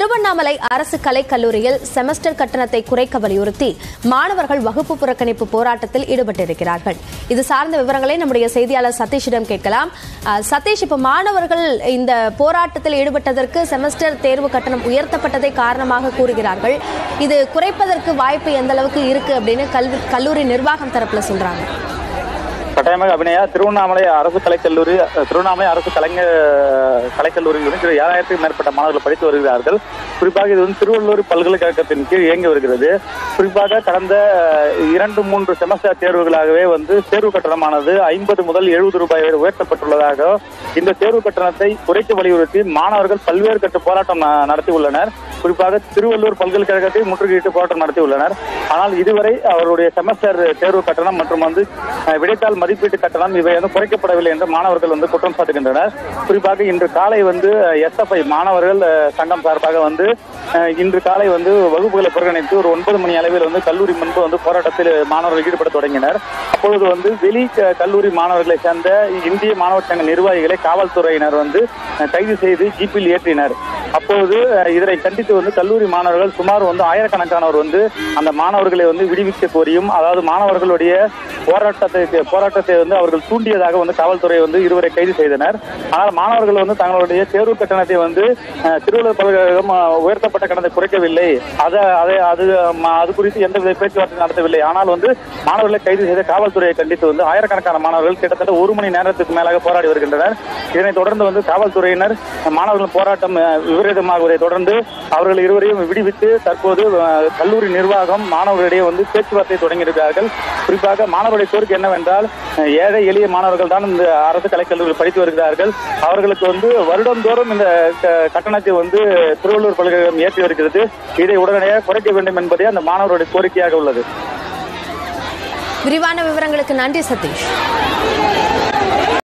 திருவண்ணாமலை அரசு கலைக் கல்லூரியில் செமஸ்டர் கட்டணத்தை குறைக்க வலியுறுத்தி மாணவர்கள் வகுப்பு புறக்கணிப்பு போராட்டத்தில் ஈடுபட்டிருக்கிறார்கள் இது சார்ந்த விவரங்களை நம்முடைய செய்தியாளர் சதீஷிடம் கேட்கலாம் அஹ், சதீஷ் இப்ப மாணவர்கள் இந்த போராட்டத்தில் ஈடுபட்டதற்கு செமஸ்டர் தேர்வு கட்டணம் உயர்த்தப்பட்டதை காரணமாக கூறுகிறார்கள் இது குறைப்பதற்கு வாய்ப்பு எந்த அளவுக்கு இருக்கு அப்படின்னு கல்வி கல்லூரி நிர்வாகம் தரப்புல சொல்றாங்க கட்டாயமாக அபிநயா திருவண்ணாமலை அரசு கலைக்கல்லூரி அஹ், திருவண்ணாமலை அரசு கலைஞர் கலைக்கல்லூரியில் வந்து ஏழாயிரத்துக்கும் மேற்பட்ட மாணவர்கள் படித்து வருகிறார்கள் குறிப்பாக இது வந்து திருவள்ளூர் பல்கலைக்கழகத்தின் கீழ் இயங்கி வருகிறது குறிப்பாக கடந்த அஹ், இரண்டு மூன்று செமஸ்டர் தேர்வுகளாகவே வந்து தேர்வு கட்டணமானது ஐம்பது முதல் எழுபது ரூபாய் வரை உயர்த்தப்பட்டுள்ளதாக இந்த தேர்வு கட்டணத்தை குறைக்க வலியுறுத்தி மாணவர்கள் பல்வேறு கட்ட போராட்டம் ந- நடத்தியுள்ளனர் குறிப்பாக திருவள்ளூர் பல்கலைக்கழகத்தை முற்றுகையிட்டு போராட்டம் நடத்தியுள்ளனர் ஆனால் இதுவரை அவருடைய செமஸ்டர் தேர்வு கட்டணம் மற்றும் வந்து அஹ், விடைத்தாள் மதிப்பீட்டு கட்டணம் இவை வந்து குறைக்கப்படவில்லை என்று மாணவர்கள் வந்து குற்றம் சாட்டுகின்றனர் குறிப்பாக இன்று காலை வந்து எஸ்எஃப்ஐ மாணவர்கள் அஹ், சங்கம் சார்பாக வந்து அஹ், இன்று காலை வந்து வகுப்புகளை புறக்கணித்து ஒரு ஒன்பது மணி அளவில் வந்து கல்லூரி முன்பு வந்து போராட்டத்தில் மாணவர்கள் ஈடுபட தொடங்கினர் அப்பொழுது வந்து வெளி க- கல்லூரி மாணவர்களை சேர்ந்த இந்திய மாணவர் சங்க நிர்வாகிகளை காவல்துறையினர் வந்து அஹ், கைது செய்து ஜீப்பில் ஏற்றினர் அப்போது அஹ், இதனை கண்டித்து வந்து கல்லூரி மாணவர்கள் சுமார் வந்து ஆயிரக்கணக்கானவர் வந்து அந்த மாணவர்களை வந்து விடுவிக்க கோரியும் அதாவது மாணவர்களுடைய போராட்டத்தை போராட்டத்தை வந்து அவர்கள் தூண்டியதாக வந்து காவல்துறை வந்து இருவரை கைது செய்தனர் ஆனால் மாணவர்கள் வந்து தங்களுடைய தேர்வு கட்டணத்தை வந்து அஹ், திருவள்ளுவர் பல்கலைக்கழகம் அஹ், உயர்த்தப்பட்ட கட்டணத்தை குறைக்கவில்லை அதை அதை அது ம, அது குறித்து எந்தவித பேச்சுவார்த்தை நடத்தவில்லை ஆனால் வந்து மாணவர்களை கைது செய்த காவல்துறையை கண்டித்து வந்து ஆயிரக்கணக்கான மாணவர்கள் கிட்டத்தட்ட ஒரு மணி நேரத்துக்கு மேலாக போராடி வருகின்றனர் இதனைத் தொடர்ந்து வந்து காவல்துறையினர் மாணவர்கள் போராட்டம் அஹ், விபரீதமாகுவதை தொடர்ந்து அவர்கள் இருவரையும் விடுவித்து தற்போது அஹ், கல்லூரி நிர்வாகம் மாணவர்களிடையே வந்து பேச்சுவார்த்தை தொடங்கியிருக்கிறார்கள் குறிப்பாக மாணவருடைய கோரிக்கை என்னவென்றால் அஹ், ஏழை எளிய மாணவர்கள் தான் இந்த அரசு கலைக்கல்லூரியில் படித்து வருகிறார்கள் அவர்களுக்கு வந்து வருடந்தோறும் இந்த க- கட்டணத்தை வந்து திருவள்ளூர் பல்கலைக்கழகம் ஏற்றி வருகிறது இதை உடனடியாக குறைக்க வேண்டும் என்பதே அந்த மாணவருடைய கோரிக்கையாக உள்ளது விரிவான விவரங்களுக்கு நன்றி சதீஷ்